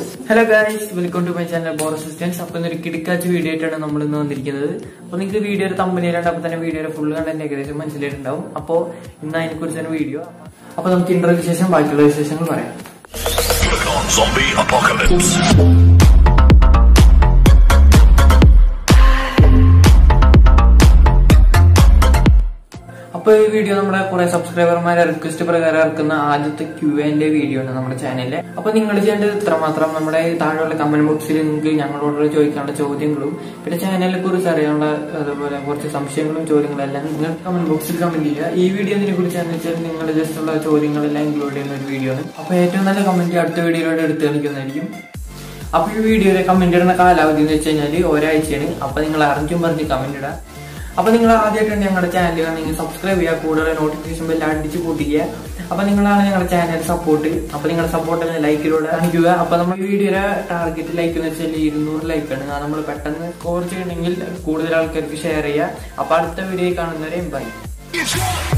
Hello guys welcome to my channel bore assistance അപ്പൊ ഇന്നൊരു കിടക്കാച്ച് video ആയിട്ടാണ് നമ്മൾ ഇന്ന് വന്നിരിക്കുന്നത് അപ്പൊ നിങ്ങൾക്ക് വീഡിയോയുടെ തമ്പനിയിലുണ്ട് അപ്പൊ തന്നെ വീഡിയോയുടെ ഫുൾ കണ്ടന്റ് ഏകദേശം മനസ്സിലായിട്ടുണ്ടാവും അപ്പോ ഇന്ന് അതിനെ കുറിച്ചാണ് വീഡിയോ അപ്പൊ നമുക്ക് ഇൻട്രോയ്ക്ക് ശേഷം ബാക്കിയുള്ള വിശേഷങ്ങൾ പറയാം Click on Zombie Apocalypse. അപ്പൊ ഈ വീഡിയോ നമ്മുടെ കുറെ സബ്സ്ക്രൈബർമാരെ റിക്വസ്റ്റ് പ്രകാരം ഇറക്കുന്ന ആദ്യത്തെ ക്യൂ എന്റെ വീഡിയോ ആണ് നമ്മുടെ ചാനലിലെ അപ്പൊ നിങ്ങൾ ചെയ്യേണ്ടത് ഇത്രമാത്രം നമ്മുടെ താഴെയുള്ള കമന്റ് ബോക്സിൽ നിങ്ങൾക്ക് ഞങ്ങളോട് ചോദിക്കാനുള്ള ചോദ്യങ്ങളും പിന്നെ ചാനലിനെ കുറിച്ച് അറിയാനുള്ള അതുപോലെ കുറച്ച് സംശയങ്ങളും ചോദ്യങ്ങളും എല്ലാം നിങ്ങൾ കമന്റ് ബോക്സിൽ കമന്റ് ചെയ്യുക ഈ വീഡിയോ ഇതിനെ കുറിച്ചാന്ന് വെച്ചാൽ നിങ്ങൾ ജസ്റ്റ് ഉള്ള ചോദ്യങ്ങളെല്ലാം ഇൻക്ലൂഡ് ചെയ്യുന്ന ഒരു വീഡിയോ ആണ് അപ്പൊ ഏറ്റവും നല്ല കമന്റ് അടുത്ത വീഡിയോയിലൂടെ എടുത്തു കളിക്കുന്നതായിരിക്കും അപ്പൊ ഈ വീഡിയോയിലെ കമന്റ് ഇടുന്ന കാലാവധി എന്ന് വെച്ച് കഴിഞ്ഞാൽ ഒരാഴ്ചയാണ് അപ്പൊ നിങ്ങൾ അറിഞ്ഞും പറഞ്ഞ് കമന്റ് ഇടാം അപ്പൊ നിങ്ങൾ ആദ്യമായിട്ടാണ് ഞങ്ങളുടെ ചാനൽ നിങ്ങൾ സബ്സ്ക്രൈബ് ചെയ്യുക കൂടുതൽ നോട്ടിഫിക്കേഷൻ ബെല്ല് അടിച്ച് കൂട്ടിക്കുക അപ്പൊ നിങ്ങളാണ് ഞങ്ങളുടെ ചാനൽ സപ്പോർട്ട് അപ്പൊ നിങ്ങളുടെ സപ്പോർട്ട് ലൈക്കിലൂടെ കാണിക്കുക അപ്പൊ നമ്മൾ ഈ വീഡിയോയുടെ ടാർഗറ്റ് ലൈക്ക് എന്ന് വെച്ചാൽ ഇരുന്നൂറ് ലൈക്കാണ് നമ്മൾ പെട്ടെന്ന് സ്കോർ ചെയ്യണമെങ്കിൽ കൂടുതൽ ആൾക്കാർക്ക് ഷെയർ ചെയ്യുക അപ്പൊ അടുത്ത വീഡിയോ കാണുന്നവരെയും ബൈ It's